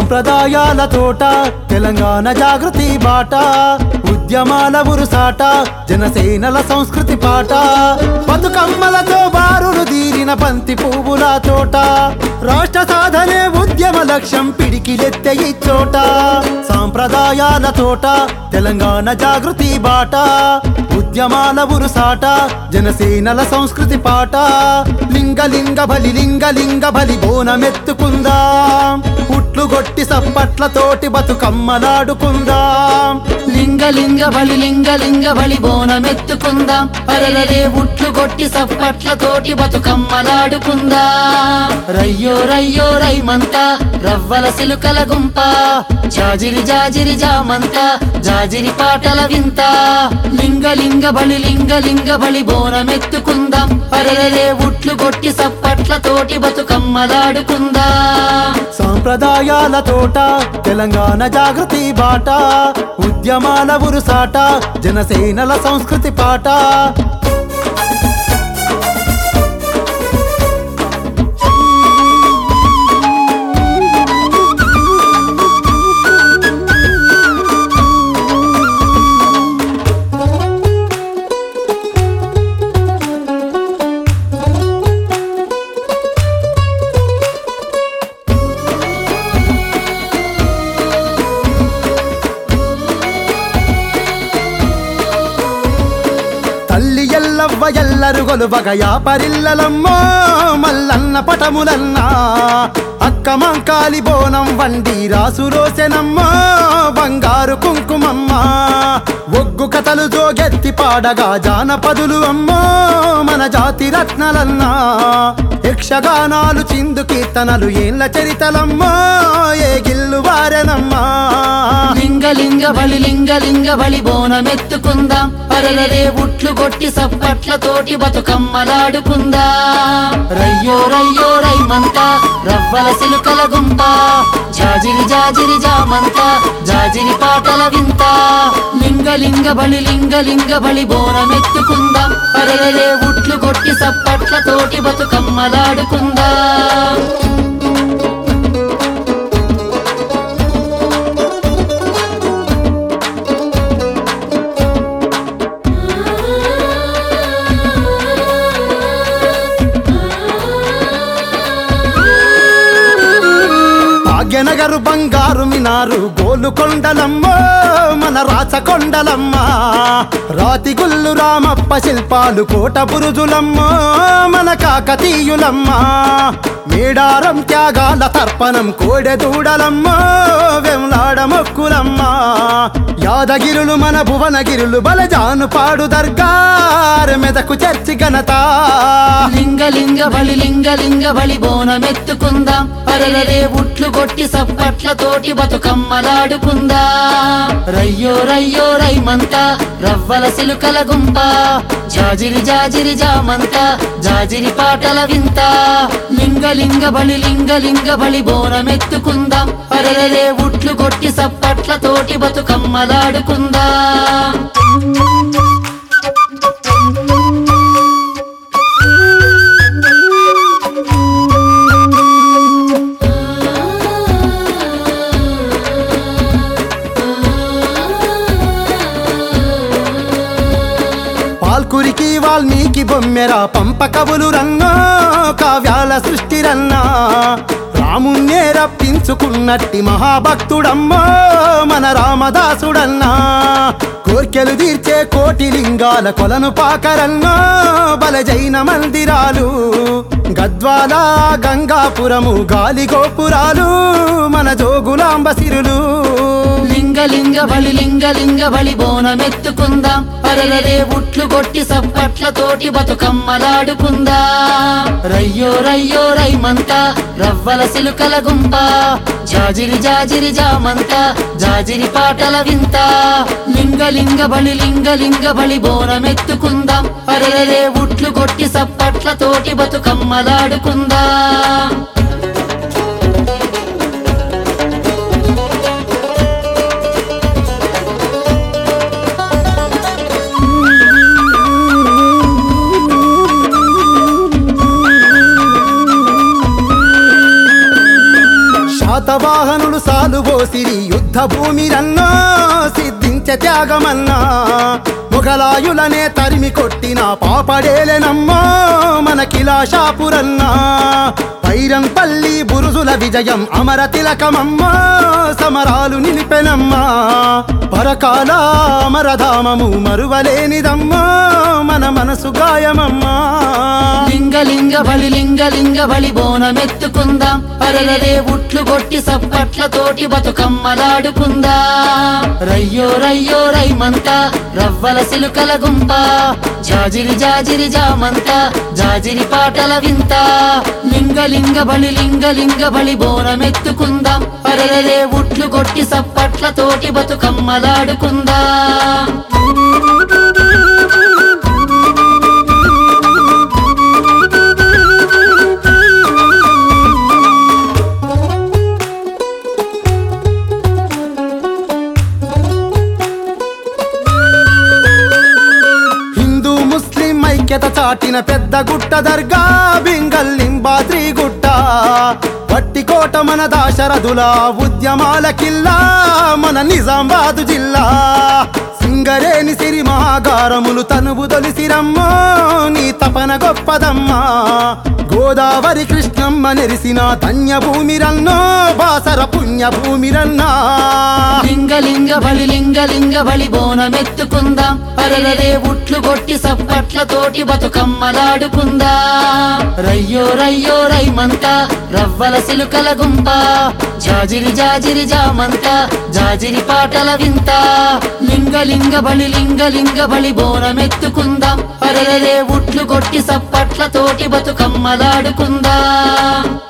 సాంప్రదాయాల తోట తెలంగాణ జాగృతి బాట ఉద్యమాల ఉరుసాట జనసేనల సంస్కృతి పాట బతుకమ్మలతో బారులు తీరిన బంతి పువ్వుల తోట రాష్ట్ర సాధనే ఉద్యమ లక్ష్యం పిడికిలెత్తే ఈ చోట సాంప్రదాయాల తోట తెలంగాణ జాగృతి బాట ఉద్యమాల ఉరుసాట జనసేనల సంస్కృతి పాట లింగ లింగ బలి లింగ లింగ బలి బోనమెత్తుకుందాం పుట్లు గొట్టి సప్పట్లతోటి బతుకమ్మలాడుకుందాం లింగ లింగ బలి లింగ లింగ బలి బోనమెత్తుకుందాం పరలరే ఉట్లు కొట్టి సప్పట్లతోటి బతుకమ్మలాడుకుందాం రయ్యో రయ్యో రైమంత రవ్వల సిలుకల గుంప జాజిరి జాజిరి జామంత జాజిరి పాటల వింత లింగ లింగ బలి లింగ లింగ బలి బోనమెత్తుకుందాం పరలరే ఉట్లు కొట్టి సప్పట్లతోటి బతుకమ్మలాడుకుందాం సాంప్రదాయాల తోట తెలంగాణ జాగృతి బాట ఉద్యమాల ఉరుసాట జనసేనల సంస్కృతి పాట తల్లి ఎల్లవ్వ ఎల్లరు గొలువగ యాపరిల్లలమ్మో మల్లన్న పటములన్నా అక్క మంకాలి బోనం వండి రాసు రోసెనమ్మా బంగారు కుంకుమమ్మ ఒగ్గు కథలు జోగెత్తి పాడగా జానపదులు అమ్మో మన జాతి రత్నలన్నా యక్షగానాలు చిందు కీర్తనలు ఏళ్ళ చరితలమ్మో ఏ గిల్లు వారెనమ్మా లింగ లింగ బలి లింగ లింగ బలి బోనమెత్తుకుందాం పరలరే ఉట్లు కొట్టి సప్పట్లతోటి బతుకమ్మలాడుకుందాం రయ్యో రయ్యో రైమంత రవ్వల సిలుకల గుంప జాజిరి జాజిరి జామంత జాజిరి పాటల వింత లింగ లింగ బలి లింగ లింగ బలి బోనమెత్తుకుందాం పరలరే ఉట్లు కొట్టి సప్పట్లతోటి బతుకమ్మలాడుకుందాం భాగ్యనగరు బంగారు మినారు గోలుకొండలమ్మో మన రాచకొండలమ్మ రాతి గుల్లు రామప్ప శిల్పాలు కోట బురుజులమ్మో మన కాకతీయులమ్మ మేడారం త్యాగాల తర్పణం కోడె దూడలమ్మో వెంలాడ మొక్కులమ్మ యాదగిరులు మన భువనగిరులు బలజాను పాడు దర్గార్ మెదకు చర్చి ఘనత లింగ లింగ బలి లింగ లింగ బలి బోనమెత్తుకుందాం పరలరే ఉట్లు కొట్టి సప్పట్లతోటి బతుకమ్మలాడుకుందాం రయ్యో రయ్యో రైమంత రవ్వల సిలుకల గుంప జాజిరి జాజిరి జామంత జాజిరి పాటల వింత లింగ లింగ బలి లింగ లింగ బలి బోనమెత్తుకుందాం పరలరే ఉట్లు కొట్టి సప్పట్లతోటి బతుకమ్మలాడుకుందాం పాల్కురికి వాల్మీకి బొమ్మెర పంప కవులు రన్నా కావ్యాల సృష్టి రన్నా రాముణ్ణే రప్పించుకున్నట్టి మహాభక్తుడమ్మా మన రామదాసుడన్నా కోర్కెలు తీర్చే కోటి లింగాల కొలను పాకరన్నా బలజైన మందిరాలు గద్వాల గంగాపురము గాలి గోపురాలు మన జోగులాంబ సిరులు లింగ లింగ బలి లింగ లింగ బలి బోనమెత్తుకుందాం పరలరే ఉట్లు కొట్టి సప్పట్లతోటి బతుకమ్మలాడుకుందాం రయ్యో రయ్యో రైమంత రవ్వల సిలుకల గుంప జాజిరి జాజిరి జామంత జాజిరి పాటల వింత లింగ లింగ బలి లింగ లింగ బలి బోనమెత్తుకుందాం పరలరే ఉట్లు కొట్టి సప్పట్లతోటి బతుకమ్మలాడుకుందాం శాతవాహనులు సాల సిరి యుద్ధ భూమి రన్నో సిద్ధించే త్యాగమన్నా మొఘలాయులనే తరిమి కొట్టిన పాపడేలెనమ్మో మన కిలాషాపురన్నా పైరంపల్లి బురుజుల విజయం అమర తిలకమమ్మా సమరాలు నిలిపెనమ్మా పరకాల అమరధామము మరువలేనిదమ్మా మన మనసు గాయమమ్మా లింగ లింగ బలి లింగ లింగ బలి బోనమెత్తుకుందాం పరలరే ఉట్లు కొట్టి సప్పట్లతోటి బతుకమ్మలాడుకుందాం రయ్యో రయ్యో రైమంత రవ్వల సిలుకల గుంప జాజిరి జాజిరి జామంత జాజిరి పాటల వింత లింగ లింగ బలి లింగ లింగ బలి బోనమెత్తుకుందాం పరలరే ఉట్లు కొట్టి సప్పట్లతోటి బతుకమ్మలాడుకుందాం హిందూ ముస్లిం ఐక్యత చాటిన పెద్ద గుట్ట దర్గా బింగల్ లింబాద్రి గుట్ట వట్టికోట మన దాశరథుల ఉద్యమాల కిల్లా మన నిజామాబాదు జిల్లా సింగరేని సిరి మహాగారములు తనువు తొలిసిరమ్మో నీ తపన గొప్పదమ్మా గోదావరి కృష్ణమ్మ నెరిసిన ధన్య భూమి రన్నో బాసర పుణ్య భూమి రన్నా లింగ లింగ బలి లింగ లింగ బలి బోనమెత్తుకుందాం పరలరే ఉట్లు కొట్టి సప్పట్లతోటి బతుకమ్మలాడుకుందాం రయ్యో రయ్యో రైమంత రవ్వల సిలుకల గుంప జాజిరి జాజిరి జామంత జాజిరి పాటల వింత లింగ లింగ బలి లింగ లింగ బలి బోనమెత్తుకుందాం పరలరే ఉట్లు కొట్టి సప్పట్లతోటి బతుకమ్మలాడుకుందాం